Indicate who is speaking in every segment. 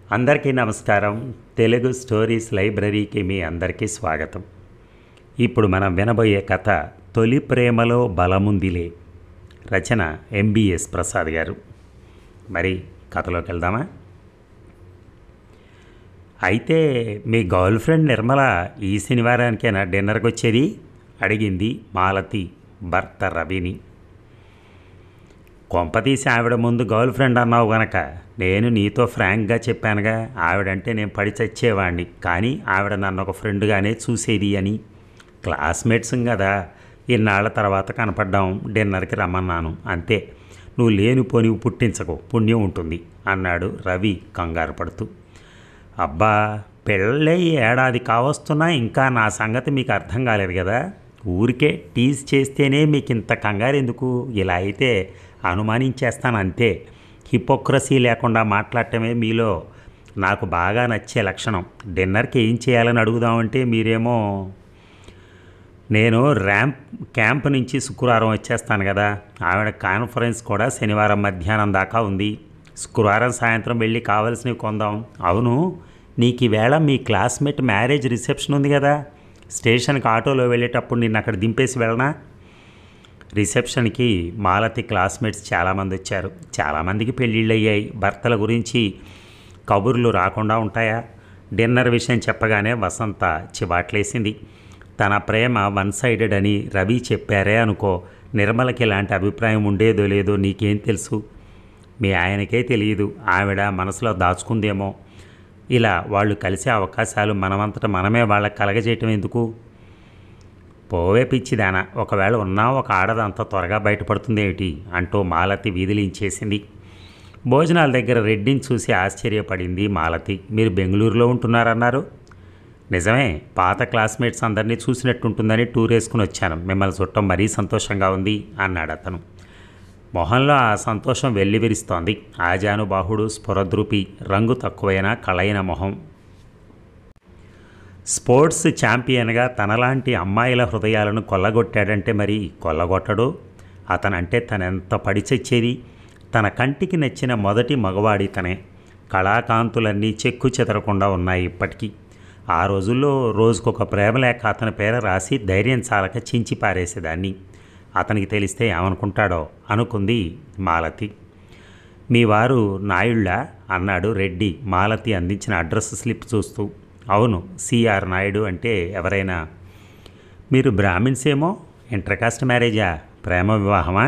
Speaker 1: అందరికీ నమస్కారం తెలుగు స్టోరీస్ లైబ్రరీకి మీ అందరికీ స్వాగతం ఇప్పుడు మనం వినబోయే కథ తొలి ప్రేమలో బలముందిలే రచన ఎంబీఎస్ ప్రసాద్ గారు మరి కథలోకి వెళ్దామా అయితే మీ గర్ల్ ఫ్రెండ్ నిర్మల ఈ శనివారానికేనా డిన్నర్కి వచ్చేది అడిగింది మాలతి భర్త రవిని కొంపతీసి ఆవిడ ముందు గర్ల్ ఫ్రెండ్ అన్నావు గనక నేను నీతో ఫ్రాంక్గా చెప్పానుగా ఆవిడంటే నేను పడి చచ్చేవాడిని కానీ ఆవిడ నన్ను ఒక ఫ్రెండ్గానే చూసేది అని క్లాస్మేట్స్ కదా ఇన్నాళ్ల తర్వాత కనపడ్డాం డిన్నర్కి రమ్మన్నాను అంతే నువ్వు లేని పోని పుట్టించకు పుణ్యం ఉంటుంది అన్నాడు రవి కంగారు పడుతూ అబ్బా పెళ్ళై ఏడాది కావస్తున్నా ఇంకా నా సంగతి మీకు అర్థం కాలేదు కదా ఊరికే టీజ్ చేస్తేనే మీకు ఇంత కంగారు ఎందుకు ఇలా అయితే అనుమానించేస్తాను అంతే హిపోక్రసీ లేకుండా మాట్లాడటమే మీలో నాకు బాగా నచ్చే లక్షణం డిన్నర్కి ఏం చేయాలని అడుగుదామంటే మీరేమో నేను ర్యాంప్ క్యాంప్ నుంచి శుక్రవారం వచ్చేస్తాను కదా ఆవిడ కాన్ఫరెన్స్ కూడా శనివారం మధ్యాహ్నం దాకా ఉంది శుక్రవారం సాయంత్రం వెళ్ళి కావాల్సినవి కొందాం అవును నీకు ఈవేళ మీ క్లాస్మేట్ మ్యారేజ్ రిసెప్షన్ ఉంది కదా స్టేషన్కి ఆటోలో వెళ్ళేటప్పుడు నిన్ను అక్కడ దింపేసి వెళ్ళనా రిసెప్షన్కి మాలతి క్లాస్మేట్స్ చాలామంది వచ్చారు చాలామందికి పెళ్ళిళ్ళు అయ్యాయి భర్తల గురించి కబుర్లు రాకుండా ఉంటాయా డిన్నర్ విషయం చెప్పగానే వసంత చివాట్లేసింది తన ప్రేమ వన్ సైడెడ్ అని రవి చెప్పారే అనుకో నిర్మలకి ఇలాంటి అభిప్రాయం ఉండేదో లేదో నీకేం తెలుసు మీ ఆయనకే తెలియదు ఆవిడ మనసులో దాచుకుందేమో ఇలా వాళ్ళు కలిసే అవకాశాలు మనమంతట మనమే వాళ్ళకి కలగజేయటం ఎందుకు పోవే పిచ్చిదానా ఒకవేళ ఉన్నా ఒక ఆడది అంత త్వరగా బయటపడుతుందేమిటి అంటూ మాలతి వీధిలించేసింది భోజనాల దగ్గర రెడ్డిని చూసి ఆశ్చర్యపడింది మాలతి మీరు బెంగళూరులో ఉంటున్నారన్నారు నిజమే పాత క్లాస్మేట్స్ అందరినీ చూసినట్టుంటుందని టూర్ వేసుకుని వచ్చాను మిమ్మల్ని చుట్టం మరీ సంతోషంగా ఉంది అన్నాడు అతను మొహంలో ఆ సంతోషం వెల్లివిరుస్తోంది ఆజానుబాహుడు స్ఫురద్రూపి రంగు తక్కువైన కళైన మొహం స్పోర్ట్స్ ఛాంపియన్గా తనలాంటి అమ్మాయిల హృదయాలను కొల్లగొట్టాడంటే మరి కొల్లగొట్టడు అతనంటే తనెంత పడిచచ్చేది తన కంటికి నచ్చిన మొదటి మగవాడి తనే కళాకాంతులన్నీ చెక్కు చెదరకుండా ఉన్నాయి ఇప్పటికీ ఆ రోజుల్లో రోజుకొక ప్రేమలేఖ అతని పేర రాసి ధైర్యం చాలక చించి పారేసేదాన్ని అతనికి తెలిస్తే ఏమనుకుంటాడో అనుకుంది మాలతి మీ వారు నాయుళ్ళ అన్నాడు రెడ్డి మాలతి అందించిన అడ్రస్ స్లిప్ చూస్తూ అవును సిఆర్ నాయుడు అంటే ఎవరైనా మీరు బ్రాహ్మిన్స్ ఏమో ఇంటర్కాస్ట్ మ్యారేజా ప్రేమ వివాహమా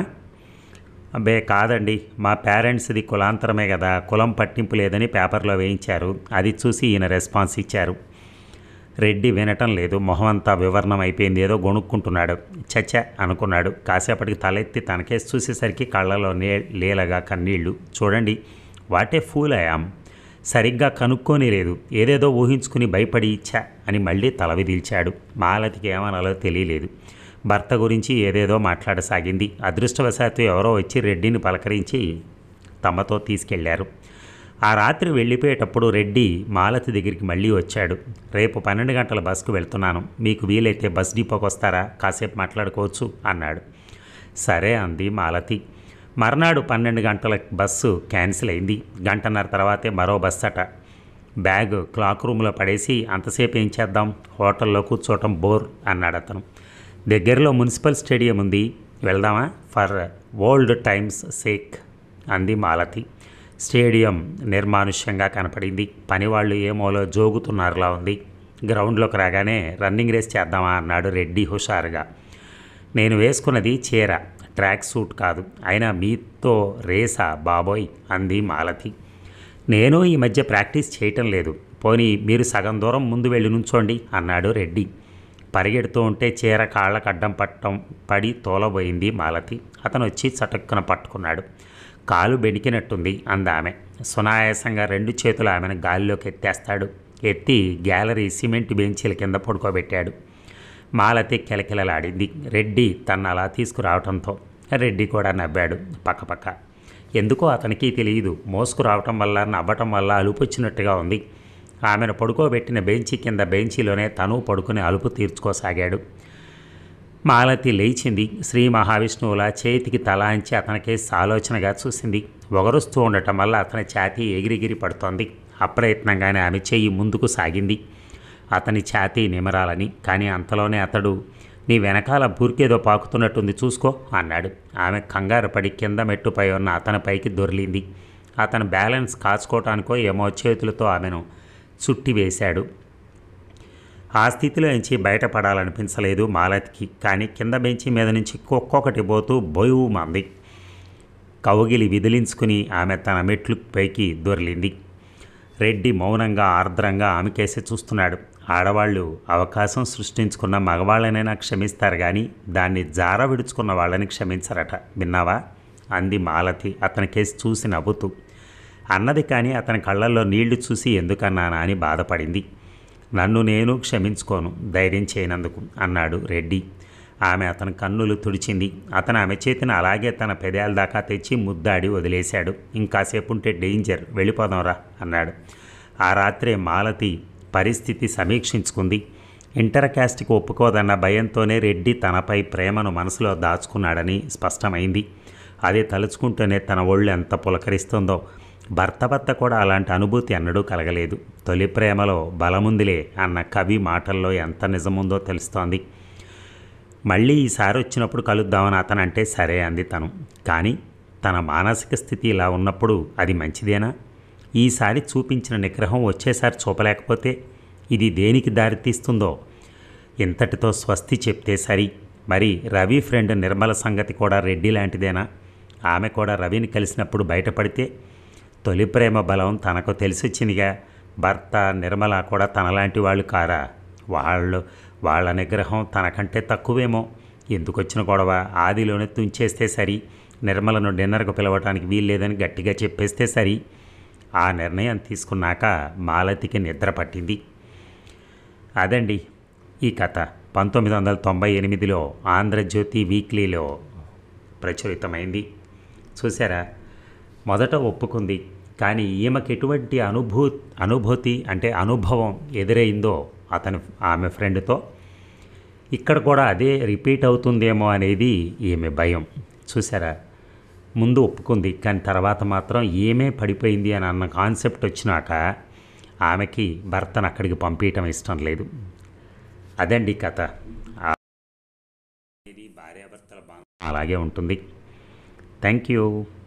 Speaker 1: అబ్బే కాదండి మా పేరెంట్స్ది కులాంతరమే కదా కులం పట్టింపు లేదని పేపర్లో వేయించారు అది చూసి ఈయన రెస్పాన్స్ ఇచ్చారు రెడ్డి వినటం లేదు మొహం అంతా వివరణం అయిపోయింది ఏదో గొణుక్కుంటున్నాడు చచ్చ అనుకున్నాడు కాసేపటికి తలెత్తి తనకేసి చూసేసరికి కళ్ళలో నే లేలగా కన్నీళ్లు చూడండి వాటే ఫూల్ అయాం సరిగ్గా కనుక్కొని లేదు ఏదేదో ఊహించుకుని భయపడి ఇచ్చా అని మళ్ళీ తల విదిల్చాడు మాలతికి ఏమనాలో తెలియలేదు భర్త గురించి ఏదేదో మాట్లాడసాగింది అదృష్టవశాత్తు ఎవరో వచ్చి రెడ్డిని పలకరించి తమతో తీసుకెళ్లారు ఆ రాత్రి వెళ్ళిపోయేటప్పుడు రెడ్డి మాలతి దగ్గరికి మళ్ళీ వచ్చాడు రేపు పన్నెండు గంటల బస్కు వెళ్తున్నాను మీకు వీలైతే బస్ డిపోకి వస్తారా కాసేపు మాట్లాడుకోవచ్చు అన్నాడు సరే అంది మాలతి మర్నాడు పన్నెండు గంటల బస్సు క్యాన్సిల్ అయింది గంటన్నర తర్వాతే మరో బస్ అట బ్యాగ్ క్లాక్ రూమ్లో పడేసి అంతసేపు ఏం చేద్దాం హోటల్లో కూర్చోవటం బోర్ అన్నాడు అతను దగ్గరలో మున్సిపల్ స్టేడియం ఉంది వెళ్దామా ఫర్ ఓల్డ్ టైమ్స్ సేక్ అంది మాలతి స్టేడియం నిర్మానుష్యంగా కనపడింది పనివాళ్ళు ఏమోలో జోగుతున్నారులా ఉంది గ్రౌండ్లోకి రాగానే రన్నింగ్ రేస్ చేద్దామా అన్నాడు రెడ్డి హుషారుగా నేను వేసుకున్నది చీర ట్రాక్ సూట్ కాదు అయినా మీతో రేసా బాబోయ్ అంది మాలతి నేను ఈ మధ్య ప్రాక్టీస్ చేయటం లేదు పోనీ మీరు సగం దూరం ముందు వెళ్ళి నుంచోండి అన్నాడు రెడ్డి పరిగెడుతూ ఉంటే చీర కాళ్ళకు అడ్డం పట్టడం పడి తోలబోయింది మాలతి అతను వచ్చి చటుక్కున పట్టుకున్నాడు కాలు బెణికినట్టుంది అందామె సునాయాసంగా రెండు చేతులు ఆమెను గాలిలోకి ఎత్తేస్తాడు ఎత్తి గ్యాలరీ సిమెంట్ బెంచీల కింద పడుకోబెట్టాడు మాలతి కిలకిలలాడింది రెడ్డి తను అలా తీసుకురావడంతో రెడ్డి కూడా నవ్వాడు పక్కపక్క ఎందుకో అతనికి తెలియదు మోసుకు రావటం వల్ల నవ్వటం వల్ల అలుపు వచ్చినట్టుగా ఉంది ఆమెను పడుకోబెట్టిన బెంచి కింద బెంచీలోనే తను పడుకుని అలుపు తీర్చుకోసాగాడు మాలతి లేచింది శ్రీ మహావిష్ణువులా చేతికి తలాంచి అతనికేసి ఆలోచనగా చూసింది ఒగరుస్తూ ఉండటం వల్ల అతని ఛాతీ ఎగిరిగిరి పడుతోంది అప్రయత్నంగానే ఆమె చెయ్యి ముందుకు సాగింది అతని ఛాతీ నిమరాలని కానీ అంతలోనే అతడు నీ వెనకాల బూరికేదో పాకుతున్నట్టుంది చూసుకో అన్నాడు ఆమె కంగారు పడి కింద మెట్టుపై ఉన్న అతనిపైకి దొర్లింది అతను బ్యాలెన్స్ కాచుకోవటానికో ఏమో చేతులతో ఆమెను చుట్టి వేశాడు ఆ స్థితిలో నుంచి బయటపడాలనిపించలేదు మాలతికి కానీ కింద బెంచి మీద నుంచి ఒక్కొక్కటి పోతూ బొయ్వు మంది కౌగిలి విదిలించుకుని ఆమె తన మెట్లు పైకి దొర్లింది రెడ్డి మౌనంగా ఆర్ద్రంగా ఆమెకేసి చూస్తున్నాడు ఆడవాళ్ళు అవకాశం సృష్టించుకున్న మగవాళ్ళనైనా క్షమిస్తారు కానీ దాన్ని జార విడుచుకున్న వాళ్ళని క్షమించరట విన్నావా అంది మాలతి అతని కేసి చూసి నవ్వుతూ అన్నది కానీ అతని కళ్ళల్లో నీళ్లు చూసి ఎందుకన్నానా అని బాధపడింది నన్ను నేను క్షమించుకోను ధైర్యం చేయనందుకు అన్నాడు రెడ్డి ఆమె అతని కన్నులు తుడిచింది అతను ఆమె చేతిని అలాగే తన పెదాల దాకా తెచ్చి ముద్దాడి వదిలేశాడు ఇంకాసేపు ఉంటే డేంజర్ వెళ్ళిపోదాంరా అన్నాడు ఆ రాత్రే మాలతి పరిస్థితి సమీక్షించుకుంది ఇంటర్ క్యాస్ట్కి ఒప్పుకోదన్న భయంతోనే రెడ్డి తనపై ప్రేమను మనసులో దాచుకున్నాడని స్పష్టమైంది అది తలుచుకుంటూనే తన ఒళ్ళు ఎంత పులకరిస్తుందో భర్త భర్త కూడా అలాంటి అనుభూతి ఎన్నడూ కలగలేదు తొలి ప్రేమలో బలముందిలే అన్న కవి మాటల్లో ఎంత నిజముందో తెలుస్తోంది మళ్ళీ ఈసారి వచ్చినప్పుడు కలుద్దామని అతను అంటే సరే అంది తను కానీ తన మానసిక స్థితి ఇలా ఉన్నప్పుడు అది మంచిదేనా ఈసారి చూపించిన నిగ్రహం వచ్చేసారి చూపలేకపోతే ఇది దేనికి దారితీస్తుందో ఇంతటితో స్వస్తి చెప్తే సరి మరి రవి ఫ్రెండ్ నిర్మల సంగతి కూడా రెడ్డి లాంటిదేనా ఆమె కూడా రవిని కలిసినప్పుడు బయటపడితే తొలి ప్రేమ బలం తనకు తెలిసొచ్చిందిగా భర్త నిర్మల కూడా తనలాంటి వాళ్ళు కారా వాళ్ళు వాళ్ళ నిగ్రహం తనకంటే తక్కువేమో ఎందుకు వచ్చిన గొడవ ఆదిలోనే తుంచేస్తే సరి నిర్మలను డిన్నర్కు పిలవటానికి వీల్లేదని గట్టిగా చెప్పేస్తే సరి ఆ నిర్ణయం తీసుకున్నాక మాలతికి నిద్ర పట్టింది అదండి ఈ కథ పంతొమ్మిది వందల తొంభై ఎనిమిదిలో ఆంధ్రజ్యోతి వీక్లీలో ప్రచురితమైంది చూసారా మొదట ఒప్పుకుంది కానీ ఈమెకి ఎటువంటి అనుభూ అనుభూతి అంటే అనుభవం ఎదురైందో అతని ఆమె ఫ్రెండ్తో ఇక్కడ కూడా అదే రిపీట్ అవుతుందేమో అనేది ఈమె భయం చూసారా ముందు ఒప్పుకుంది కానీ తర్వాత మాత్రం ఏమే పడిపోయింది అని అన్న కాన్సెప్ట్ వచ్చినాక ఆమెకి భర్తను అక్కడికి పంపించటం ఇష్టం లేదు అదండి కథ ఆ- ఇది భార్యాభర్తల బాంధం అలాగే ఉంటుంది థ్యాంక్ యూ